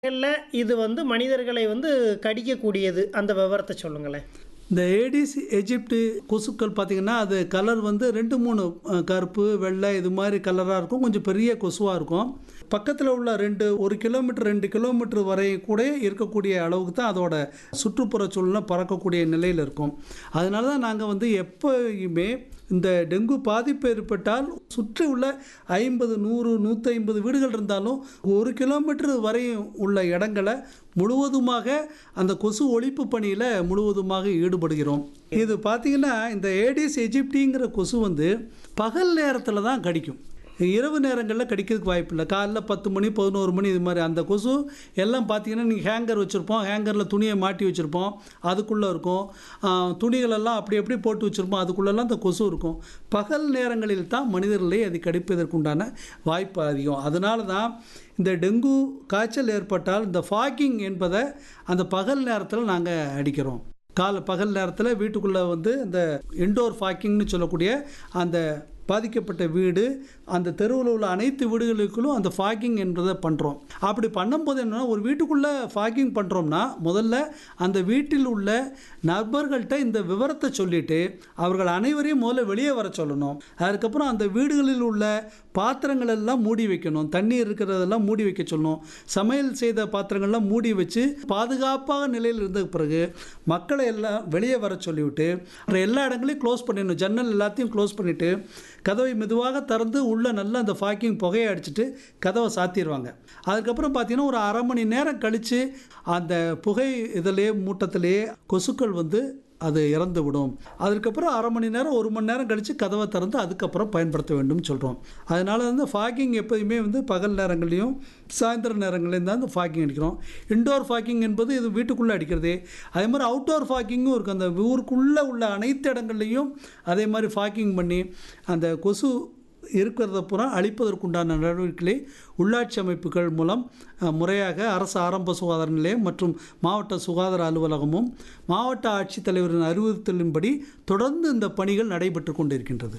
இல்ல இது வந்து மனிதர்களை வந்து கடிக்கக்கூடியது அந்த விவரத்தை சொல்லுங்களேன் இந்த ஏடிஸ் எஜிப்டு கொசுக்கள் பார்த்திங்கன்னா அது கலர் வந்து ரெண்டு மூணு அஹ், கருப்பு வெள்ளை இது மாதிரி கலராக இருக்கும் கொஞ்சம் பெரிய கொசுவாக இருக்கும் பக்கத்தில் உள்ள ரெண்டு ஒரு கிலோமீட்டர் ரெண்டு கிலோமீட்டர் வரை கூட இருக்கக்கூடிய அளவுக்கு தான் அதோட சுற்றுப்புற சூழ்நிலை பறக்கக்கூடிய நிலையில் இருக்கும் அதனால தான் நாங்கள் வந்து எப்பயுமே இந்த டெங்கு பாதிப்பு ஏற்பட்டால் சுற்றி உள்ள ஐம்பது நூறு நூற்றி ஐம்பது வீடுகள் இருந்தாலும் ஒரு கிலோமீட்டர் வரை உள்ள இடங்களை முழுவதுமாக அந்த கொசு ஒழிப்பு பணியில் முழுவதுமாக ஈடுபடுகிறோம் இது பார்த்திங்கன்னா இந்த ஏடிஸ் எஜிப்டிங்கிற கொசு வந்து பகல் நேரத்தில் தான் கடிக்கும் இரவு நேரங்களில் கடிக்கிறதுக்கு வாய்ப்பு இல்லை காலைல பத்து மணி பதினோரு மணி இது மாதிரி அந்த கொசு எல்லாம் பார்த்தீங்கன்னா நீங்கள் ஹேங்கர் வச்சுருப்போம் ஹேங்கரில் துணியை மாட்டி வச்சுருப்போம் அதுக்குள்ளே இருக்கும் ஆஹ், துணிகளெல்லாம் அப்படி அப்படி போட்டு வச்சுருப்போம் அதுக்குள்ளெல்லாம் அந்த கொசு இருக்கும் பகல் நேரங்களில் தான் மனிதர்களை அது கடிப்பதற்குண்டான வாய்ப்பு அதிகம் அதனால தான் இந்த டெங்கு காய்ச்சல் ஏற்பட்டால் இந்த ஃபாகிங் என்பதை அந்த பகல் நேரத்தில் நாங்கள் அடிக்கிறோம் காலை பகல் நேரத்தில் வீட்டுக்குள்ளே வந்து இந்த இன்டோர் ஃபாக்கிங்னு சொல்லக்கூடிய அந்த பாதிக்கப்பட்ட வீடு அந்த தெருவில் உள்ள அனைத்து வீடுகளுக்குள்ளும் அந்த ஃபாகிங் என்பதை பண்ணுறோம் அப்படி பண்ணும்போது என்னன்னா ஒரு வீட்டுக்குள்ளே ஃபாகிங் பண்ணுறோம்னா முதல்ல அந்த வீட்டில் உள்ள நபர்கள்ட்ட இந்த விவரத்தை சொல்லிட்டு அவர்கள் அனைவரையும் முதல்ல வெளியே வர சொல்லணும் அதுக்கப்புறம் அந்த வீடுகளில் உள்ள பாத்திரங்கள் எல்லாம் மூடி வைக்கணும் தண்ணீர் இருக்கிறதெல்லாம் மூடி வைக்க சொல்லணும் சமையல் செய்த பாத்திரங்கள்லாம் மூடி வச்சு பாதுகாப்பாக நிலையில் இருந்த பிறகு மக்களை எல்லாம் வெளியே வர சொல்லிவிட்டு அப்புறம் எல்லா இடங்களையும் க்ளோஸ் பண்ணிடணும் ஜன்னல் எல்லாத்தையும் க்ளோஸ் பண்ணிவிட்டு கதவை மெதுவாக திறந்து உள்ளே நல்லா அந்த ஃபாக்கிங் புகையை அடிச்சிட்டு கதவை சாத்திடுவாங்க அதுக்கப்புறம் பார்த்தீங்கன்னா ஒரு அரை மணி நேரம் கழித்து அந்த புகை இதிலே மூட்டத்திலேயே கொசுக்கள் வந்து அது இறந்து விடும் அதுக்கப்புறம் அரை மணி நேரம் ஒரு மணி நேரம் கழித்து கதவை திறந்து அதுக்கப்புறம் பயன்படுத்த வேண்டும் சொல்கிறோம் அதனால் வந்து ஃபாக்கிங் எப்போதுமே வந்து பகல் நேரங்கள்லையும் சாயந்தர நேரங்கள்லையும் தான் இந்த ஃபாக்கிங் அடிக்கிறோம் இன்டோர் ஃபாக்கிங் என்பது இது வீட்டுக்குள்ளே அடிக்கிறதே அதே மாதிரி அவுட்டோர் ஃபாக்கிங்கும் இருக்குது அந்த ஊருக்குள்ளே உள்ள அனைத்து இடங்கள்லையும் அதே மாதிரி ஃபாக்கிங் பண்ணி அந்த கொசு இருக்கிறத பூரா அழிப்பதற்குண்டான நடவடிக்கைகளை உள்ளாட்சி அமைப்புகள் மூலம் அஹ், முறையாக அரசு ஆரம்ப சுகாதார நிலையம் மற்றும் மாவட்ட சுகாதார அலுவலகமும் மாவட்ட ஆட்சித்தலைவரின் அறிவுறுத்தலின்படி தொடர்ந்து இந்த பணிகள் நடைபெற்று கொண்டிருக்கின்றது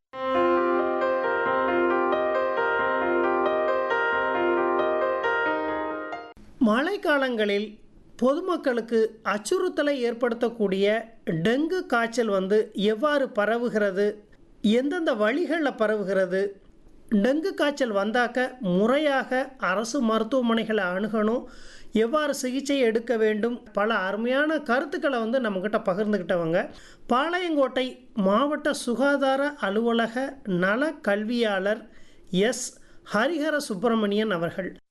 மழைக்காலங்களில் பொதுமக்களுக்கு அச்சுறுத்தலை ஏற்படுத்தக்கூடிய டெங்கு காய்ச்சல் வந்து எவ்வாறு பரவுகிறது எந்தெந்த வழிகளில் பரவுகிறது டெங்கு காய்ச்சல் வந்தாக்க முறையாக அரசு மருத்துவமனைகளை அணுகணும் எவ்வாறு சிகிச்சை எடுக்க வேண்டும் பல அருமையான கருத்துக்களை வந்து நம்மக்கிட்ட பகிர்ந்துக்கிட்டவங்க பாளையங்கோட்டை மாவட்ட சுகாதார அலுவலக நல கல்வியாளர் எஸ் ஹரிஹர சுப்பிரமணியன் அவர்கள்